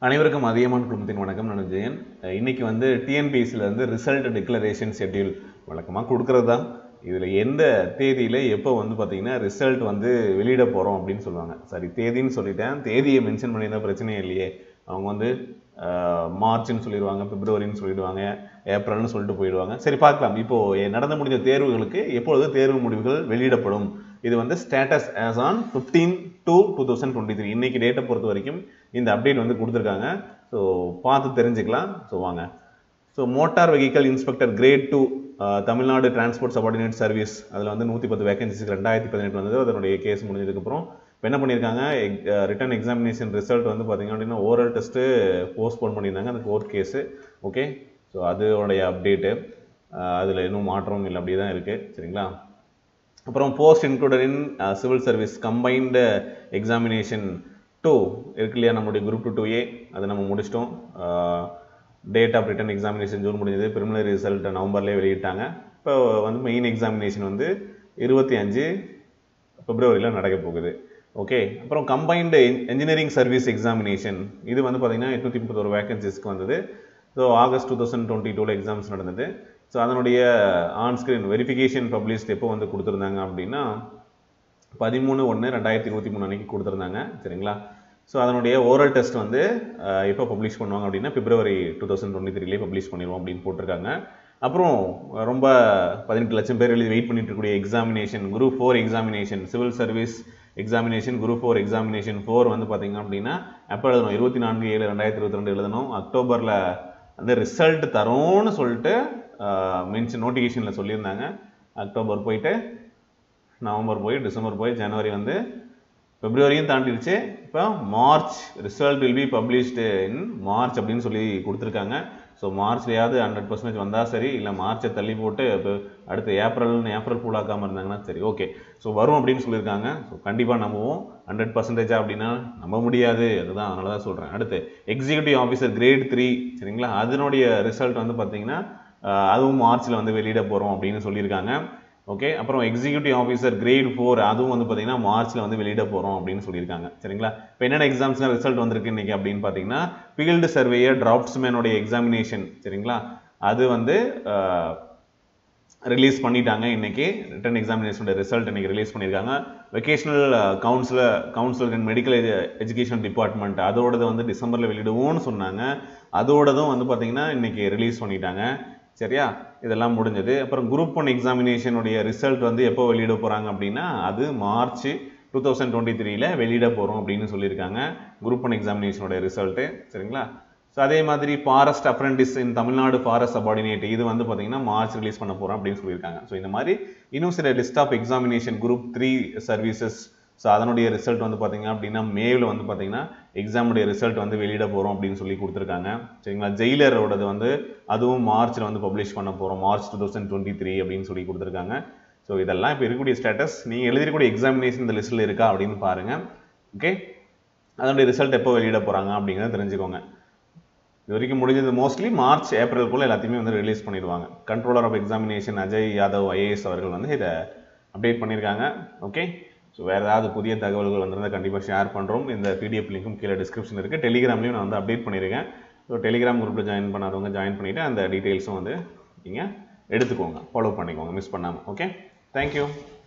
அனைவருக்கும் அதிகமான குடும்பத்தின் வணக்கம் நான் ஜெயன் அஹ் இன்னைக்கு வந்து டிஎன்பிஎஸ்சியில் வந்து ரிசல்ட் டிக்ளரேஷன் ஷெட்யூல் வழக்கமாக கொடுக்கறது தான் இதில் எந்த தேதியில் எப்போ வந்து பார்த்தீங்கன்னா ரிசல்ட் வந்து வெளியிட போகிறோம் அப்படின்னு சொல்லுவாங்க சரி தேதின்னு சொல்லிட்டேன் தேதியை மென்ஷன் பண்ணியிருந்தா பிரச்சனையே இல்லையே அவங்க வந்து அஹ், மார்ச்னு சொல்லிடுவாங்க பிப்ரவரின்னு சொல்லிடுவாங்க ஏப்ரல்னு சொல்லிட்டு போயிடுவாங்க சரி பார்க்கலாம் இப்போ நடந்து முடிஞ்ச தேர்வுகளுக்கு எப்பொழுது தேர்வு முடிவுகள் வெளியிடப்படும் இது வந்து status as on fifteen two two thousand twenty three இன்னைக்கு டேட்டை பொறுத்த வரைக்கும் இந்த அப்டேட் வந்து கொடுத்துருக்காங்க ஸோ பார்த்து தெரிஞ்சுக்கலாம் ஸோ வாங்க so motor vehicle inspector grade two Tamil Nadu transport subordinate service அதில் வந்து நூற்றி பத்து வேகன்சிஸ் ரெண்டாயிரத்தி பதினெட்டு வந்தது அதனுடைய கேஸ் முடிஞ்சதுக்கப்புறம் இப்போ என்ன பண்ணியிருக்காங்க ரிட்டன் எக்ஸாமினேஷன் ரிசல்ட் வந்து பார்த்தீங்க அப்படின்னா ஓரல் டெஸ்ட்டு போஸ்ட்போன் பண்ணியிருந்தாங்க அந்த கோர்ட் கேஸு ஓகே ஸோ அதோடைய அப்டேட்டு அதில் இன்னும் மாற்றமும் இல்லை அப்படியே தான் இருக்குது சரிங்களா அப்புறம் post included in civil service combined examination two இருக்கு இல்லையா நம்மளுடைய குரூப் டூ டூ ஏ அதை நம்ம முடிச்சிட்டோம் date of written examination June முடிஞ்சது ப்ரிமினரி ரிசல்ட் நவம்பர்லேயே வெளியிட்டாங்க இப்போ வந்து மெயின் எக்ஸாமினேஷன் வந்து இருபத்தி அஞ்சு பிப்ரவரியில் நடக்க போகுது ஓகே அப்புறம் கம்பைன்டு இன்ஜினியரிங் சர்வீஸ் எக்ஸாமினேஷன் இது வந்து பார்த்தீங்கன்னா எட்நூற்றி முப்பத்தொரு வேகன்சிஸ்க்கு வந்தது so August two thousand twenty டூவில் எக்ஸாம்ஸ் நடந்தது ஸோ அதனுடைய ஆன்ஸ்கிரீன் வெரிஃபிகேஷன் பப்ளிஷ்ட் எப்போ வந்து கொடுத்துருந்தாங்க அப்படின்னா பதிமூணு ஒன்று ரெண்டாயிரத்தி இருபத்தி மூணு அன்னைக்கு கொடுத்துருந்தாங்க சரிங்களா ஸோ அதனுடைய ஓரல் டெஸ்ட் வந்து அஹ், எப்போ பப்ளிஷ் பண்ணுவாங்க அப்படின்னா பிப்ரவரி டூ தௌசண்ட் டுவெண்ட்டி த்ரீலேயே பப்ளிஷ் பண்ணிடுவோம் அப்படின்னு போட்டிருக்காங்க அப்புறம் ரொம்ப பதினெட்டு லட்சம் பேர் எழுதி வெயிட் பண்ணிட்டு இருக்கக்கூடிய examination group four examination civil service examination group four examination four வந்து பார்த்தீங்க அப்படின்னா எப்போ எழுதணும் இருபத்தி நான்கு ஏழு ரெண்டாயிரத்தி இருபத்தி ரெண்டு எழுதணும் அக்டோபரில் அந்த ரிசல்ட் தரோன்னு சொல்லிட்டு மென்ஷன் நோட்டிஃபிகேஷனில் சொல்லியிருந்தாங்க அக்டோபர் போயிட்டு நவம்பர் போய் டிசம்பர் போய் ஜனவரி வந்து பிப்ரவரியும் தாண்டிடுச்சு இப்போ March result will be published in March அப்படின்னு சொல்லி கொடுத்துருக்காங்க ஸோ மார்ச்லையாவது ஹண்ட்ரட் பர்சன்டேஜ் வந்தால் சரி இல்லை மார்ச்சை தள்ளி போட்டு இப்போ அடுத்து ஏப்ரல்னு ஏப்ரல் ஃபுல்லாக்காமல் இருந்தாங்கன்னா சரி ஓகே ஸோ வரும் அப்படின்னு சொல்லியிருக்காங்க ஸோ கண்டிப்பாக நம்புவோம் ஹண்ட்ரட் பர்சன்டேஜா அப்படின்னா நம்ப முடியாது அதுதான் அதனால தான் சொல்கிறேன் அடுத்து எக்ஸிக்யூட்டிவ் ஆஃபீஸர் கிரேட் த்ரீ சரிங்களா அதனுடைய ரிசல்ட் வந்து பார்த்தீங்கன்னா ஆஹ், அதுவும் மார்ச்சில் வந்து வெளியிட போகிறோம் அப்படின்னு சொல்லியிருக்காங்க ஓகே அப்புறம் எக்ஸிக்யூட்டிவ் ஆஃபீஸர் கிரேட் ஃபோர் அதுவும் வந்து பார்த்தீங்கன்னா மார்ச்சில் வந்து வெளியிட போகிறோம் அப்படின்னு சொல்லியிருக்காங்க சரிங்களா இப்போ என்னென்ன எக்ஸாம்ஸ்லாம் ரிசல்ட் வந்திருக்கு இன்னைக்கு அப்படின்னு பார்த்தீங்கன்னா ஃபீல்டு சர்வேயர் டிராப்ட்ஸ்மேனோடைய எக்ஸாமினேஷன் சரிங்களா அது வந்து ரிலீஸ் பண்ணிட்டாங்க இன்னைக்கு ரிட்டன் எக்ஸாமினேஷனோட ரிசல்ட் இன்னைக்கு ரிலீஸ் பண்ணியிருக்காங்க vocational counsellor counsellor and medical education department அதோடது வந்து டிசம்பரில் வெளியிடுவோம்னு சொன்னாங்க அதோடதும் வந்து பார்த்தீங்கன்னா இன்னைக்கு ரிலீஸ் பண்ணிட்டாங்க சரியா இதெல்லாம் முடிஞ்சது அப்புறம் குரூப் ஒன் எக்ஸாமினேஷனுடைய ரிசல்ட் வந்து எப்போ வெளியிட போகிறாங்க அப்படின்னா அது மார்ச் டூ தௌசண்ட் டுவெண்ட்டி த்ரீல வெளியிட போகிறோம் அப்படின்னு சொல்லியிருக்காங்க குரூப் ஒன் எக்ஸாமினேஷனோட ரிசல்ட்டு சரிங்களா ஸோ அதே மாதிரி forest apprentice in Tamil Nadu forest subordinate இது வந்து பார்த்தீங்கன்னா மார்ச் ரிலீஸ் பண்ண போகிறோம் அப்படின்னு சொல்லியிருக்காங்க ஸோ இந்த மாதிரி இன்னும் சில list of examination group three services so அதனுடைய ரிசல்ட் வந்து பார்த்தீங்க அப்படின்னா மேவில் வந்து பார்த்தீங்கன்னா எக்ஸாமுடைய ரிசல்ட் வந்து வெளியிட போகிறோம் அப்படின்னு சொல்லி கொடுத்துருக்காங்க சரிங்களா ஜெயிலரோடது வந்து அதுவும் மார்ச்சில் வந்து பப்ளிஷ் பண்ண போகிறோம் March two thousand twenty three அப்படின்னு சொல்லி கொடுத்துருக்காங்க ஸோ இதெல்லாம் இப்போ இருக்கக்கூடிய ஸ்டேட்டஸ் நீங்கள் எழுதிருக்கக்கூடிய எக்ஸாமினேஷன் இந்த லிஸ்ட்டில் இருக்கா அப்படின்னு பாருங்கள் ஓகே அதனுடைய ரிசல்ட் எப்போ வெளியிட போகிறாங்க அப்படிங்கிறத தெரிஞ்சுக்கோங்க இது வரைக்கும் முடிஞ்சது மோஸ்ட்லி மார்ச் ஏப்ரலுக்குள்ள எல்லாத்தையுமே வந்து ரிலீஸ் பண்ணிடுவாங்க controller of examination Ajay Yadav IAS அவர்கள் வந்து இதை அப்டேட் பண்ணியிருக்காங்க ஓகே ஸோ வேறு ஏதாவது புதிய தகவல்கள் வந்திருந்தால் கண்டிப்பாக ஷேர் பண்ணுறோம் இந்த பிடிஎஃப் லிங்க்கும் கீழே டிஸ்கிரிப்ஷன் இருக்குது டெலிகிராம்லையும் நான் வந்து அப்டேட் பண்ணியிருக்கேன் ஸோ டெலிகிராம் குரூப்பில் ஜாயின் பண்ணாதவங்க ஜாயின் பண்ணிவிட்டு அந்த டீட்டெயில்ஸும் வந்து நீங்கள் எடுத்துக்கோங்க ஃபாலோ பண்ணிக்கோங்க மிஸ் பண்ணாமல் ஓகே தேங்க்யூ